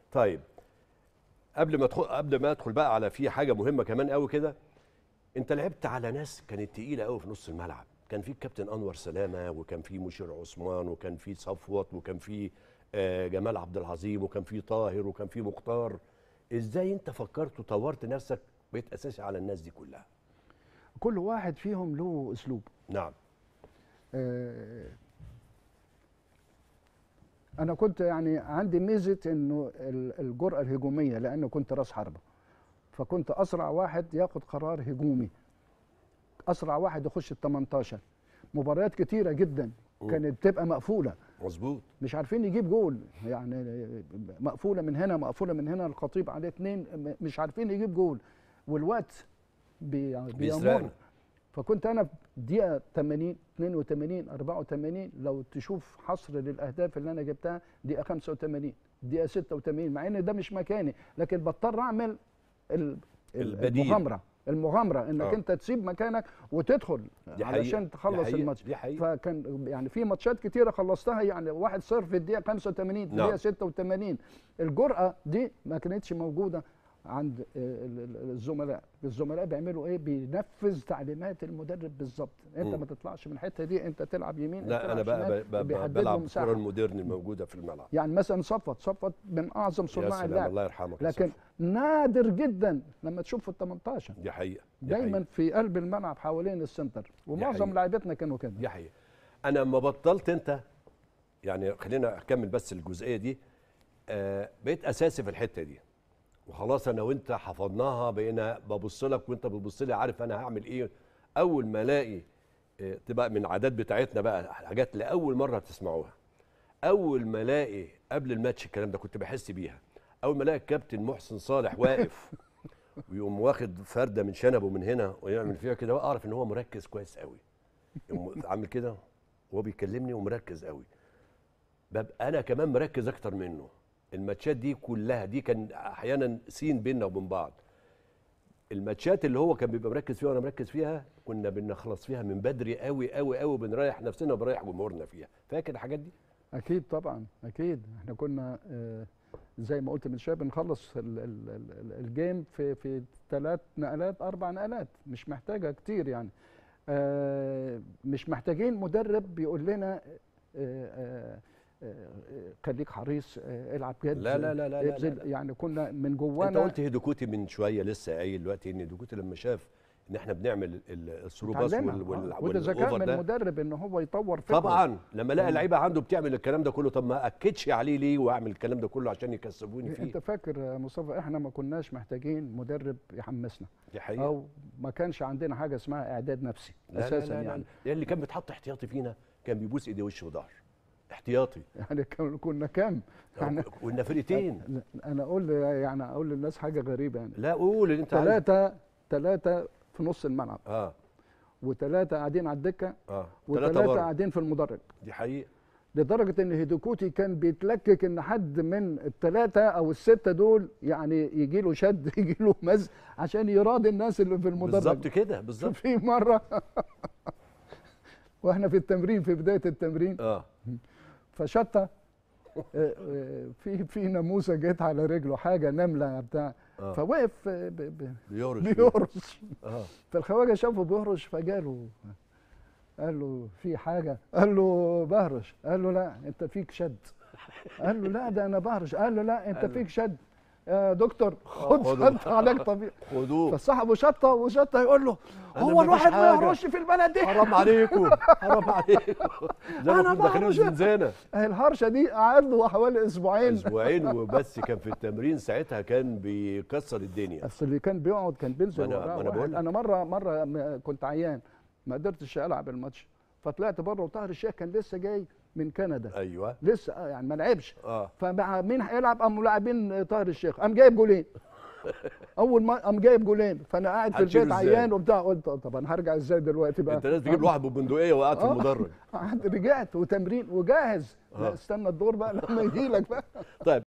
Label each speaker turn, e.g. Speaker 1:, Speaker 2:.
Speaker 1: طيب قبل ما ادخل قبل ما ادخل بقى على في حاجه مهمه كمان قوي كده انت لعبت على ناس كانت تقيله قوي في نص الملعب كان في الكابتن انور سلامه وكان في مشير عثمان وكان في صفوت وكان في آه، جمال عبد العظيم وكان في طاهر وكان في مختار ازاي انت فكرت وطورت نفسك بقيت اساسي على الناس دي كلها
Speaker 2: كل واحد فيهم له اسلوب
Speaker 1: نعم
Speaker 2: آه، انا كنت يعني عندي ميزه انه ال- الجرأه الهجوميه لانه كنت راس حربه فكنت اسرع واحد ياخد قرار هجومي اسرع واحد يخش ال 18 مباريات كتيره جدا كانت بتبقى مقفوله
Speaker 1: مظبوط
Speaker 2: مش عارفين يجيب جول يعني مقفوله من هنا مقفوله من هنا الخطيب عليه اتنين م- مش عارفين يجيب جول والوقت بي بيمر
Speaker 1: بيسرقنا.
Speaker 2: فكنت انا في دقيقه 80 82 84 لو تشوف حصر للاهداف اللي انا جبتها دقيقه 85 دقيقه 86 مع ان ده مش مكاني لكن بضطر اعمل ال- ال-
Speaker 1: البديل.
Speaker 2: المغامره المغامره انك
Speaker 1: آه.
Speaker 2: انت تسيب مكانك وتدخل
Speaker 1: دي حقيقة.
Speaker 2: علشان
Speaker 1: دي
Speaker 2: تخلص
Speaker 1: حقيقة.
Speaker 2: الماتش
Speaker 1: دي حقيقة.
Speaker 2: فكان يعني في ماتشات كتيره خلصتها يعني 1 0 في الدقيقه 85 في
Speaker 1: نعم.
Speaker 2: الدقيقه 86 الجرأه دي ما كانتش موجوده عند آه، ال- ال- الزملاء الزملاء بيعملوا ايه بينفذ تعليمات المدرب بالظبط انت
Speaker 1: مم.
Speaker 2: ما تطلعش من الحته دي انت تلعب يمين انت
Speaker 1: لا
Speaker 2: تلعب
Speaker 1: انا بقى
Speaker 2: شمال،
Speaker 1: ب- ب-
Speaker 2: بيحدد له
Speaker 1: بلعب
Speaker 2: مساحة.
Speaker 1: الكره المودرن الموجوده في الملعب
Speaker 2: يعني مثلا صفت صفت من اعظم
Speaker 1: يا
Speaker 2: صناع
Speaker 1: سلام
Speaker 2: اللعب
Speaker 1: الله يرحمك يا
Speaker 2: لكن
Speaker 1: صفوت.
Speaker 2: نادر جدا لما تشوف ال 18
Speaker 1: دي حقيقه دي
Speaker 2: دايما
Speaker 1: حقيقة.
Speaker 2: في قلب الملعب حوالين السنتر ومعظم
Speaker 1: حقيقة.
Speaker 2: لعيبتنا كانوا كده
Speaker 1: دي حقيقه انا لما بطلت انت يعني خلينا اكمل بس الجزئيه دي آه بقيت اساسي في الحته دي وخلاص انا وانت حفظناها بقينا ببص لك وانت بتبص لي عارف انا هعمل ايه اول ما الاقي آه، تبقى من العادات بتاعتنا بقى حاجات لاول مره تسمعوها اول ما الاقي قبل الماتش الكلام ده كنت بحس بيها اول ما الاقي الكابتن محسن صالح واقف ويقوم واخد فرده من شنبه من هنا ويعمل فيها كده اعرف ان هو مركز كويس قوي يقوم عامل كده وهو بيكلمني ومركز قوي ببقى انا كمان مركز اكتر منه الماتشات دي كلها دي كان احيانا سين بيننا وبين بعض الماتشات اللي هو كان بيبقى مركز فيها وانا مركز فيها كنا بنخلص فيها من بدري قوي قوي قوي وبنريح نفسنا وبنريح جمهورنا فيها فاكر الحاجات دي
Speaker 2: اكيد طبعا اكيد احنا كنا آه، زي ما قلت من شويه بنخلص ال- ال- ال- الجيم في في ثلاث نقلات اربع نقلات مش محتاجه كتير يعني آه، مش محتاجين مدرب بيقول لنا آه، آه، آه، خليك حريص آه، العب جد
Speaker 1: لا لا لا لا لا
Speaker 2: ابذل
Speaker 1: لا.
Speaker 2: يعني كنا من
Speaker 1: انت
Speaker 2: جوانا
Speaker 1: قلت هيدوكوتي من شويه لسه قايل دلوقتي ان هيدوكوتي لما شاف ان احنا بنعمل ال- الثرو باس
Speaker 2: اتعلمها.
Speaker 1: وال- وال-
Speaker 2: آه، وده ذكاء
Speaker 1: والأوفر
Speaker 2: من
Speaker 1: ده
Speaker 2: المدرب ان هو يطور فكره
Speaker 1: طبعا لما الاقي لعيبه عنده بتعمل الكلام ده كله طب ما اكدش عليه ليه واعمل الكلام ده كله عشان يكسبوني فيه
Speaker 2: انت فاكر يا مصطفى احنا ما كناش محتاجين مدرب يحمسنا
Speaker 1: دي حقيقه
Speaker 2: او ما كانش عندنا حاجه اسمها اعداد نفسي
Speaker 1: لا لا
Speaker 2: اساسا
Speaker 1: لا لا
Speaker 2: يعني
Speaker 1: لا. اللي كان بيتحط احتياطي فينا كان بيبوس ايديه وشه وظهر احتياطي
Speaker 2: يعني كان- كنا كام يعني
Speaker 1: كنا فرقتين
Speaker 2: انا اقول يعني اقول للناس حاجه غريبه يعني
Speaker 1: لا قول اللي انت عايزه.
Speaker 2: ثلاثه ثلاثه في نص الملعب
Speaker 1: اه
Speaker 2: وثلاثه قاعدين على الدكه
Speaker 1: اه
Speaker 2: وثلاثه
Speaker 1: ثلاثه بره
Speaker 2: قاعدين في المدرج
Speaker 1: دي حقيقه
Speaker 2: لدرجه ان هيدوكوتي كان بيتلكك ان حد من الثلاثه او السته دول يعني يجي له شد يجي له مز عشان يراضي الناس اللي في المدرج
Speaker 1: بالظبط كده بالظبط
Speaker 2: في مره واحنا في التمرين في بدايه التمرين
Speaker 1: اه
Speaker 2: فشطه آه، آه، في في ناموسه جت على رجله حاجه نمله بتاع
Speaker 1: آه.
Speaker 2: فوقف آه، ب- ب-
Speaker 1: بيهرش
Speaker 2: بيهرش
Speaker 1: اه
Speaker 2: فالخواجه شافه بيهرش فجاله قال له في حاجه قال له بهرش قال له لا انت فيك شد قال له لا ده انا بهرش قال له لا انت
Speaker 1: قال له.
Speaker 2: فيك شد يا دكتور خد
Speaker 1: خده.
Speaker 2: شد علاج طبيعي
Speaker 1: خدوه
Speaker 2: فصاحبه شطه وشطه يقول له
Speaker 1: أنا
Speaker 2: هو
Speaker 1: مفيش
Speaker 2: الواحد ما
Speaker 1: حاجة.
Speaker 2: يهرش في البلد دي
Speaker 1: حرام عليكم حرام عليكم زي ما
Speaker 2: أنا
Speaker 1: كنا داخلين
Speaker 2: بهرش.
Speaker 1: الزنزانه
Speaker 2: الهرشه دي قعد له حوالي اسبوعين
Speaker 1: اسبوعين وبس كان في التمرين ساعتها كان بيكسر الدنيا
Speaker 2: اصل اللي كان بيقعد كان بينزل
Speaker 1: ما أنا-
Speaker 2: وراه
Speaker 1: ما أنا
Speaker 2: واحد.
Speaker 1: بقول لك.
Speaker 2: انا مره مره م- كنت عيان ما قدرتش العب الماتش فطلعت بره وطاهر الشيخ كان لسه جاي من كندا
Speaker 1: ايوه
Speaker 2: لسه آه، يعني ما لعبش
Speaker 1: اه
Speaker 2: فمع مين هيلعب قاموا لاعبين طاهر الشيخ قام جايب جولين اول ما قام جايب جولين فانا قاعد في
Speaker 1: هتشيله
Speaker 2: البيت
Speaker 1: إزاي؟
Speaker 2: عيان وبتاع قلت طب انا هرجع ازاي دلوقتي بقى
Speaker 1: انت لازم تجيب له واحد ببندقيه وقاعد في
Speaker 2: آه.
Speaker 1: المدرج
Speaker 2: قعدت رجعت وتمرين وجاهز
Speaker 1: آه.
Speaker 2: لا استنى الدور بقى لما يجي لك بقى
Speaker 1: طيب